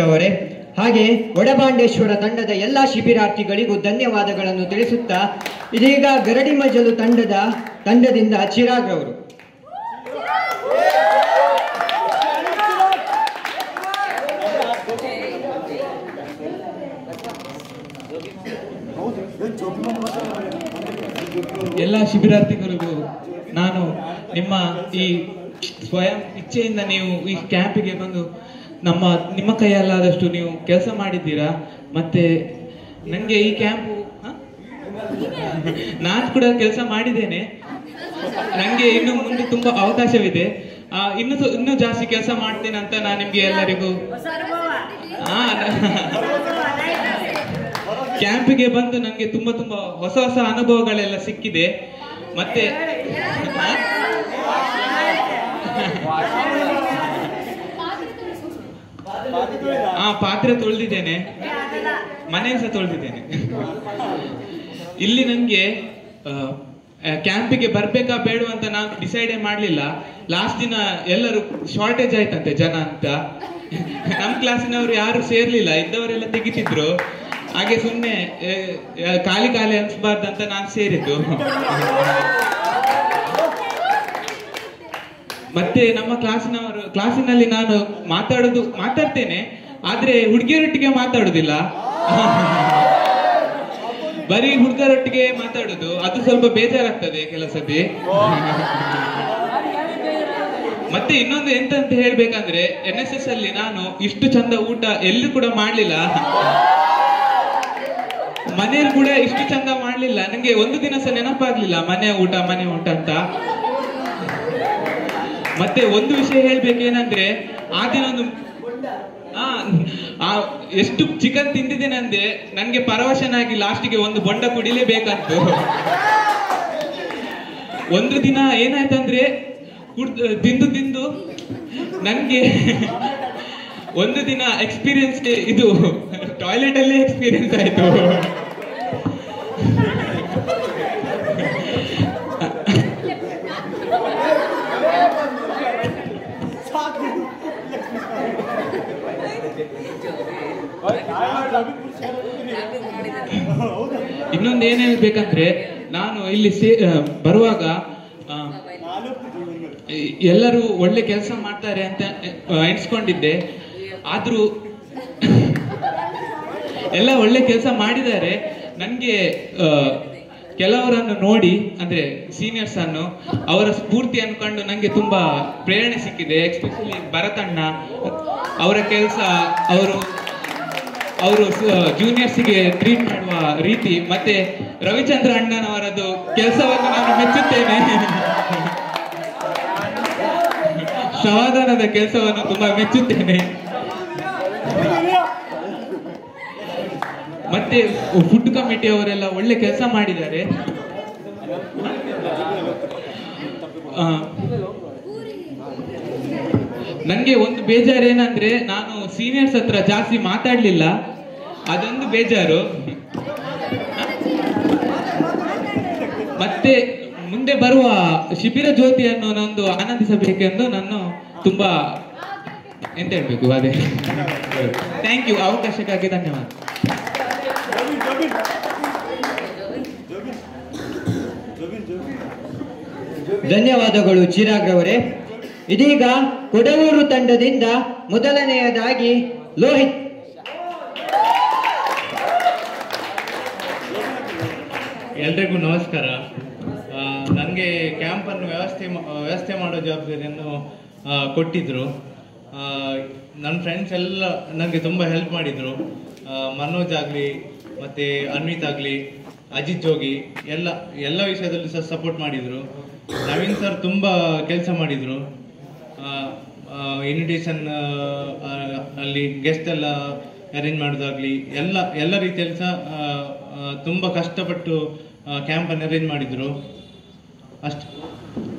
ಅವರೇ ಹಾಗೆ ಒಡಬಾಂಡೇಶ್ವರ ತಂಡದ ಎಲ್ಲ ಶಿಬಿರಾರ್ಥಿಗಳಿಗೂ ಧನ್ಯವಾದಗಳನ್ನು ತಿಳಿಸುತ್ತಾ ಇದೀಗ ಗರಡಿ ಮಜಲು ತಂಡದ ತಂಡದಿಂದ ಚಿರಾಗ್ ಅವರು ಎಲ್ಲ ಶಿಬಿರಾರ್ಥಿಗಳಿಗೂ ನಾನು ನಿಮ್ಮ ಈ ಸ್ವಯಂ ಇಚ್ಛೆಯಿಂದ ನೀವು ಈ ಕ್ಯಾಂಪಿಗೆ ಬಂದು ನಮ್ಮ ನಿಮ್ಮ ಕೈಯಲ್ಲಾದಷ್ಟು ನೀವು ಕೆಲಸ ಮಾಡಿದ್ದೀರಾ ಮತ್ತೆ ನನಗೆ ಈ ಕ್ಯಾಂಪು ನಾನು ಕೂಡ ಕೆಲಸ ಮಾಡಿದ್ದೇನೆ ನನಗೆ ಇನ್ನು ಮುಂದೆ ತುಂಬಾ ಅವಕಾಶವಿದೆ ಆ, ಇನ್ನು ಸು- ಇನ್ನೂ ಜಾಸ್ತಿ ಕೆಲಸ ಮಾಡ್ತೇನೆ ಅಂತ ನಾನು ನಿಮ್ಗೆ ಎಲ್ಲರಿಗೂ ಆ, ಕ್ಯಾಂಪಿಗೆ ಬಂದು ನನಗೆ ತುಂಬಾ ತುಂಬಾ ಹೊಸ ಹೊಸ ಅನುಭವಗಳೆಲ್ಲ ಸಿಕ್ಕಿದೆ ಮತ್ತೆ ಆ? ಆ ಪಾತ್ರೆ ತೊಳೆದಿದ್ದೇನೆ ಮನೆ ಸಹ ತೊಳೆದಿದ್ದೇನೆ ಇಲ್ಲಿ ನನಗೆ ಕ್ಯಾಂಪಿಗೆ ಬರ್ಬೇಕಾ ಬೇಡ ಅಂತ ನಾನು ಡಿಸೈಡೇ ಮಾಡ್ಲಿಲ್ಲ ಲಾಸ್ಟ್ ದಿನ ಎಲ್ಲರೂ ಶಾರ್ಟೇಜ್ ಆಯ್ತಂತೆ ಜನ ಅಂತ ನಮ್ಮ ಕ್ಲಾಸಿನವರು ಯಾರು ಸೇರ್ಲಿಲ್ಲ ಇದ್ದವರೆಲ್ಲ ತೆಗಿತಿದ್ರು ಹಾಗೆ ಸುಮ್ಮನೆ ಖಾಲಿ ಖಾಲಿ ಅನ್ಸ್ಬಾರ್ದು ಅಂತ ನಾನು ಸೇರಿದ್ದು ಮತ್ತೆ ನಮ್ಮ ಕ್ಲಾಸಿನವರು ಕ್ಲಾಸಿನಲ್ಲಿ ನಾನು ಮಾತಾಡೋದು ಮಾತಾಡ್ತೇನೆ ಆದ್ರೆ ಹುಡುಗಿಯರೊಟ್ಟಿಗೆ ಮಾತಾಡುದಿಲ್ಲ ಬರೀ ಹುಡುಗರೊಟ್ಟಿಗೆ ಮಾತಾಡುದು ಅದು ಸ್ವಲ್ಪ ಬೇಜಾರಾಗ್ತದೆ ಕೆಲವು ಸತಿ ಮತ್ತೆ ಇನ್ನೊಂದು ಎಂತ ಅಂತ ಹೇಳ್ಬೇಕಂದ್ರೆ ಎನ್ ಎಸ್ ಎಸ್ ಅಲ್ಲಿ ನಾನು ಇಷ್ಟು ಚಂದ ಊಟ ಎಲ್ಲೂ ಕೂಡ ಮಾಡ್ಲಿಲ್ಲ ಮನೆಯಲ್ಲಿ ಕೂಡ ಇಷ್ಟು ಚಂದ ಮಾಡ್ಲಿಲ್ಲ ನಂಗೆ ಒಂದು ದಿನ ಸಹ ನೆನಪಾಗ್ಲಿಲ್ಲ ಮನೆ ಊಟ ಮನೆ ಊಟ ಅಂತ ಮತ್ತೆ ಒಂದು ವಿಷಯ ಹೇಳ್ಬೇಕೇನಂದ್ರೆ ಆ ದಿನ ಒಂದು ಆ, ಆ ಎಷ್ಟು ಚಿಕನ್ ತಿಂದಿದ್ದೇನೆ ಅಂದ್ರೆ ನನ್ಗೆ ಪರವಶನಾಗಿ ಲಾಸ್ಟಿಗೆ ಒಂದು ಬೊಂಡ ಕುಡಿಲೇಬೇಕಂತು ಒಂದು ದಿನ ಏನಾಯ್ತಂದ್ರೆ ಕುಡ್ ತಿಂದು ತಿಂದು ನನ್ಗೆ ಒಂದು ದಿನ ಎಕ್ಸ್ಪೀರಿಯನ್ಸ್ ಇದು ಟಾಯ್ಲೆಟ್ ಅಲ್ಲೇ ಎಕ್ಸ್ಪೀರಿಯನ್ಸ್ ಆಯ್ತು ಇನ್ನೊಂದು ಏನ್ ಹೇಳ್ಬೇಕಂದ್ರೆ ನಾನು ಇಲ್ಲಿ ಸೇ ಆ, ಬರುವಾಗ ಆ, ಈ- ಎಲ್ಲರೂ ಒಳ್ಳೆ ಕೆಲಸ ಮಾಡ್ತಾರೆ ಅಂತ ಆ, ಎಣಿಸ್ಕೊಂಡಿದ್ದೆ ಆದ್ರೂ ಎಲ್ಲ ಒಳ್ಳೆ ಕೆಲಸ ಮಾಡಿದ್ದಾರೆ ನನ್ಗೆ ಆ, ಕೆಲವರನ್ನು ನೋಡಿ ಅಂದ್ರೆ ಸೀನಿಯರ್ಸ್ ಅನ್ನು ಅವರ ಸ್ಫೂರ್ತಿ ಅನ್ಕೊಂಡು ನಂಗೆ ತುಂಬಾ ಪ್ರೇರಣೆ ಸಿಕ್ಕಿದೆ ಎಸ್ಪೆಷಲಿ ಭರತಣ್ಣ ಅವರ ಕೆಲಸ ಅವರು ಅವರು ಜೂನಿಯರ್ಸ್ಗೆ ಟ್ರೀಟ್ ಮಾಡುವ ರೀತಿ ಮತ್ತೆ ರವಿಚಂದ್ರ ಅಣ್ಣನವರದ್ದು ಕೆಲಸವನ್ನು ನಾನು ಮೆಚ್ಚುತ್ತೇನೆ ಸಮಾಧಾನದ ಕೆಲಸವನ್ನು ತುಂಬಾ ಮೆಚ್ಚುತ್ತೇನೆ ಮತ್ತೆ ಫುಡ್ ಕಮಿಟಿ ಅವರೆಲ್ಲ ಒಳ್ಳೆ ಕೆಲಸ ಮಾಡಿದ್ದಾರೆ ಆ, ನನ್ಗೆ ಒಂದು ಬೇಜಾರು ಏನಂದ್ರೆ ನಾನು ಸೀನಿಯರ್ಸ್ ಹತ್ರ ಜಾಸ್ತಿ ಮಾತಾಡ್ಲಿಲ್ಲ ಅದೊಂದು ಬೇಜಾರು ಮತ್ತೆ ಮುಂದೆ ಬರುವ ಶಿಬಿರ ಜ್ಯೋತಿಯನ್ನು ಒಂದು ಆನಂದಿಸಬೇಕೆಂದು ನಾನು ತುಂಬಾ ಎಂತ ಹೇಳ್ಬೇಕು ಅದೇ ಥ್ಯಾಂಕ್ ಯು ಅವಕಾಶಕ್ಕಾಗಿ ಧನ್ಯವಾದ ಧನ್ಯವಾದಗಳು ಚಿರಾಗ್ ಅವರೇ ಇದೀಗ ಕೊಡವೂರು ತಂಡದಿಂದ ಮೊದಲನೆಯದಾಗಿ ಲೋಹಿತ್ ಎಲ್ರಿಗೂ ನಮಸ್ಕಾರ ನನಗೆ ಕ್ಯಾಂಪನ್ನು ವ್ಯವಸ್ಥೆ ಮಾ- ವ್ಯವಸ್ಥೆ ಮಾಡೋ ಜವಾಬ್ದಾರಿಯನ್ನು ಆ, ಕೊಟ್ಟಿದ್ರು ಆ, ನನ್ನ ಫ್ರೆಂಡ್ಸ್ ಎಲ್ಲ ನನಗೆ ತುಂಬ ಹೆಲ್ಪ್ ಮಾಡಿದರು ಮನೋಜ್ ಆಗಲಿ ಮತ್ತು ಅನ್ವಿತ್ ಆಗಲಿ ಅಜಿತ್ ಜೋಗಿ ಎಲ್ಲ ಎಲ್ಲ ವಿಷಯದಲ್ಲೂ ಸಹ ಸಪೋರ್ಟ್ ಮಾಡಿದರು ನವೀನ್ ಸರ್ ತುಂಬ ಕೆಲಸ ಮಾಡಿದರು ಇನ್ವಿಟೇಷನ್ ಅಲ್ಲಿ ಗೆಸ್ಟ್ ಎಲ್ಲ ಅರೇಂಜ್ ಮಾಡೋದಾಗ್ಲಿ ಎಲ್ಲ ಎಲ್ಲ ರೀತಿಯಲ್ಲಿ ಸಹ ಆ, ಆ, ತುಂಬ ಕಷ್ಟಪಟ್ಟು ಕ್ಯಾಂಪನ್ನು ಅರೇಂಜ್ ಮಾಡಿದರು ಅಷ್ಟು